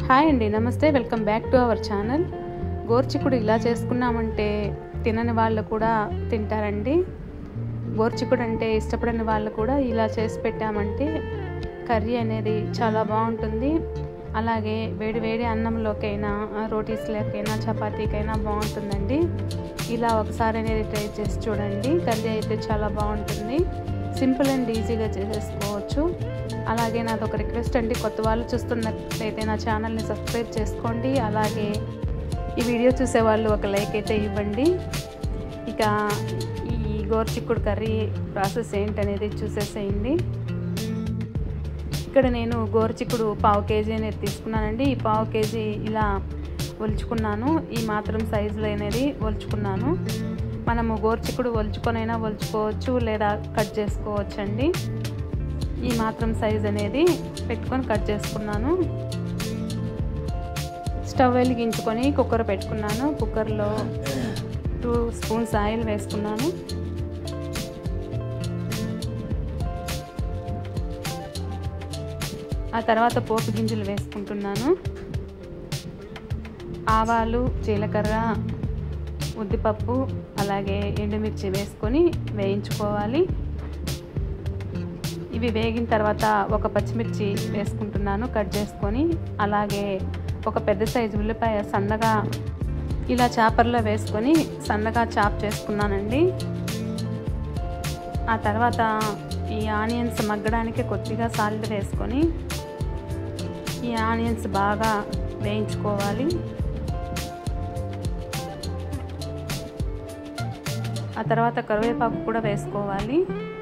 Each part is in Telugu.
హాయ్ అండి నమస్తే welcome back to our channel గోర్చికుడు ఇలా చేసుకున్నామంటే తినని వాళ్ళు కూడా తింటారండి గోర్చికుడు అంటే ఇష్టపడని వాళ్ళు కూడా ఇలా చేసి పెట్టామంటే కర్రీ అనేది చాలా బాగుంటుంది అలాగే వేడి వేడి అన్నంలోకైనా రోటీస్లోకైనా చపాతీకైనా బాగుంటుందండి ఇలా ఒకసారి అనేది ట్రై చేసి చూడండి కర్రీ అయితే చాలా బాగుంటుంది సింపుల్ అండ్ ఈజీగా చేసేసుకోవచ్చు అలాగే నాది ఒక రిక్వెస్ట్ అండి కొత్త వాళ్ళు చూస్తున్నట్లయితే నా ఛానల్ని సబ్స్క్రైబ్ చేసుకోండి అలాగే ఈ వీడియో చూసే వాళ్ళు ఒక లైక్ అయితే ఇవ్వండి ఇక ఈ గోర్చిక్కుడు కర్రీ ప్రాసెస్ ఏంటనేది చూసేసేయండి ఇక్కడ నేను గోరుచిక్కుడు పావు కేజీ అనేది తీసుకున్నానండి ఈ పావు కేజీ ఇలా ఒలుచుకున్నాను ఈ మాత్రం సైజులో అనేది ఒలుచుకున్నాను మనము గోరుచిక్కుడు ఒలుచుకొనైనా ఒలుచుకోవచ్చు లేదా కట్ చేసుకోవచ్చు అండి ఈ మాత్రం సైజ్ అనేది పెట్టుకొని కట్ చేసుకున్నాను స్టవ్ వెలిగించుకొని కుక్కర్ పెట్టుకున్నాను కుక్కర్లో టూ స్పూన్స్ ఆయిల్ వేసుకున్నాను ఆ తర్వాత పోపు గింజలు వేసుకుంటున్నాను ఆవాలు జీలకర్ర ఉద్దిపప్పు అలాగే ఎండుమిర్చి వేసుకొని వేయించుకోవాలి ఇవి వేగిన తర్వాత ఒక పచ్చిమిర్చి వేసుకుంటున్నాను కట్ చేసుకొని అలాగే ఒక పెద్ద సైజు ఉల్లిపాయ సన్నగా ఇలా చాపర్లో వేసుకొని సన్నగా చాప్ చేసుకున్నానండి ఆ తర్వాత ఈ ఆనియన్స్ మగ్గడానికి కొద్దిగా సాల్ట్ వేసుకొని ఈ ఆనియన్స్ బాగా వేయించుకోవాలి ఆ తర్వాత కరివేపాకు కూడా వేసుకోవాలి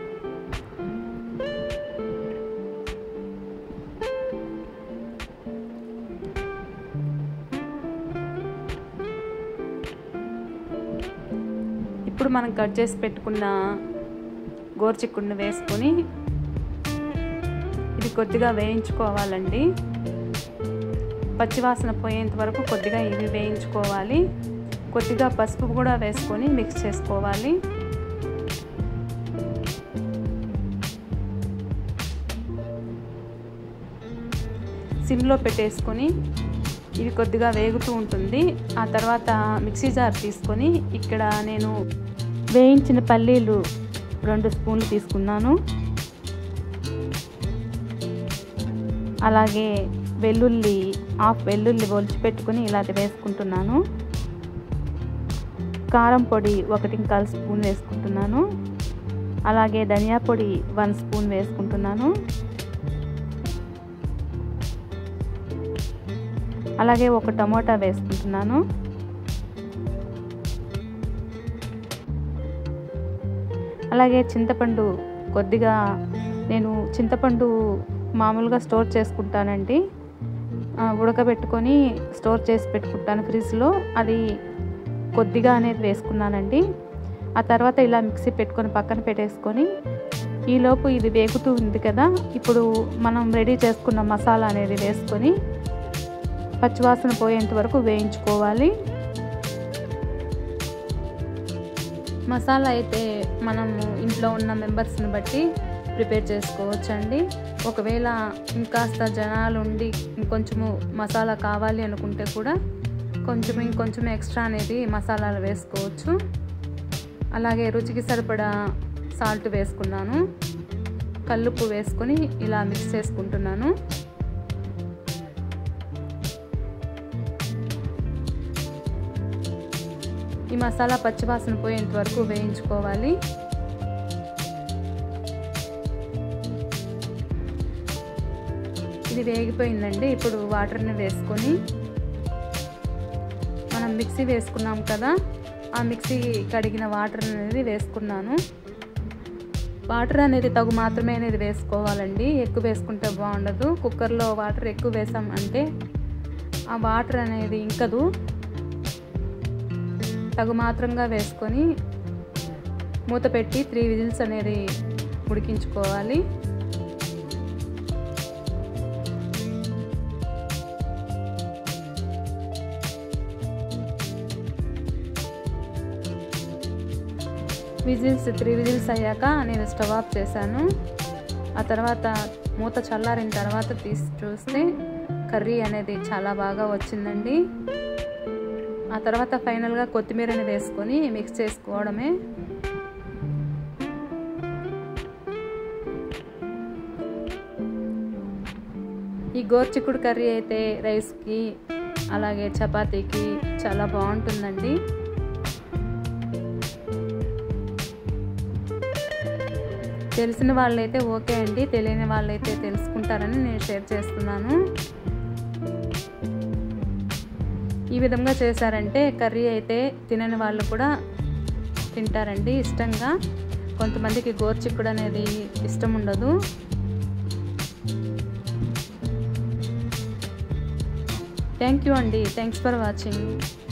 ఇప్పుడు మనం కట్ చేసి పెట్టుకున్న గోర్చిక్కుడిని వేసుకొని ఇది కొద్దిగా వేయించుకోవాలండి పచ్చివాసన పోయేంత వరకు కొద్దిగా ఇవి వేయించుకోవాలి కొద్దిగా పసుపు కూడా వేసుకొని మిక్స్ చేసుకోవాలి సిమ్లో పెట్టేసుకొని ఇవి కొద్దిగా వేగుతూ ఉంటుంది ఆ తర్వాత మిక్సీ జార్ తీసుకొని ఇక్కడ నేను వేయించిన పల్లీలు రెండు స్పూన్లు తీసుకున్నాను అలాగే వెల్లుల్లి హాఫ్ వెల్లుల్లి ఒలిచి పెట్టుకుని ఇలా వేసుకుంటున్నాను కారం పొడి ఒకటి కాల్ స్పూన్ వేసుకుంటున్నాను అలాగే ధనియా పొడి వన్ స్పూన్ వేసుకుంటున్నాను అలాగే ఒక టమోటా వేసుకుంటున్నాను అలాగే చింతపండు కొద్దిగా నేను చింతపండు మామూలుగా స్టోర్ చేసుకుంటానండి ఉడకబెట్టుకొని స్టోర్ చేసి పెట్టుకుంటాను ఫ్రిడ్జ్లో అది కొద్దిగా అనేది వేసుకున్నానండి ఆ తర్వాత ఇలా మిక్సీ పెట్టుకొని పక్కన పెట్టేసుకొని ఈలోపు ఇది వేగుతూ ఉంది కదా ఇప్పుడు మనం రెడీ చేసుకున్న మసాలా అనేది వేసుకొని పచ్చివాసన పోయేంత వరకు వేయించుకోవాలి మసాలా అయితే మనము ఇంట్లో ఉన్న మెంబర్స్ని బట్టి ప్రిపేర్ చేసుకోవచ్చండి ఒకవేళ ఇంకాస్త జనాలు ఉండి ఇంకొంచెము మసాలా కావాలి అనుకుంటే కూడా కొంచెం ఇంకొంచెం ఎక్స్ట్రా అనేది మసాలాలు వేసుకోవచ్చు అలాగే రుచికి సరిపడా సాల్ట్ వేసుకున్నాను కల్లుప్పు వేసుకొని ఇలా మిక్స్ చేసుకుంటున్నాను ఈ మసాలా పచ్చివాసన పోయేంత వరకు వేయించుకోవాలి ఇది వేగిపోయిందండి ఇప్పుడు వాటర్ని వేసుకొని మనం మిక్సీ వేసుకున్నాం కదా ఆ మిక్సీ కడిగిన వాటర్ అనేది వేసుకున్నాను వాటర్ అనేది తగు మాత్రమే అనేది వేసుకోవాలండి ఎక్కువ వేసుకుంటే బాగుండదు కుక్కర్లో వాటర్ ఎక్కువ వేసాం అంటే ఆ వాటర్ అనేది ఇంకదు తగు మాత్రంగా వేసుకొని మూత పెట్టి త్రీ విజిల్స్ అనేది ఉడికించుకోవాలి విజిల్స్ త్రీ విజిల్స్ అయ్యాక నేను స్టవ్ ఆఫ్ చేశాను ఆ తర్వాత మూత చల్లారిన తర్వాత తీసి చూస్తే కర్రీ అనేది చాలా బాగా వచ్చిందండి ఆ తర్వాత ఫైనల్గా కొత్తిమీర అనేది వేసుకొని మిక్స్ చేసుకోవడమే ఈ గోర్చిక్కుడు కర్రీ అయితే రైస్కి అలాగే చపాతీకి చాలా బాగుంటుందండి తెలిసిన వాళ్ళైతే ఓకే అండి తెలియని వాళ్ళైతే తెలుసుకుంటారని నేను షేర్ చేస్తున్నాను ఈ విధంగా చేశారంటే కర్రీ అయితే తినని వాళ్ళు కూడా తింటారండి ఇష్టంగా కొంతమందికి గోర్చిక్కుడు అనేది ఇష్టం ఉండదు థ్యాంక్ యూ అండి థ్యాంక్స్ ఫర్ వాచింగ్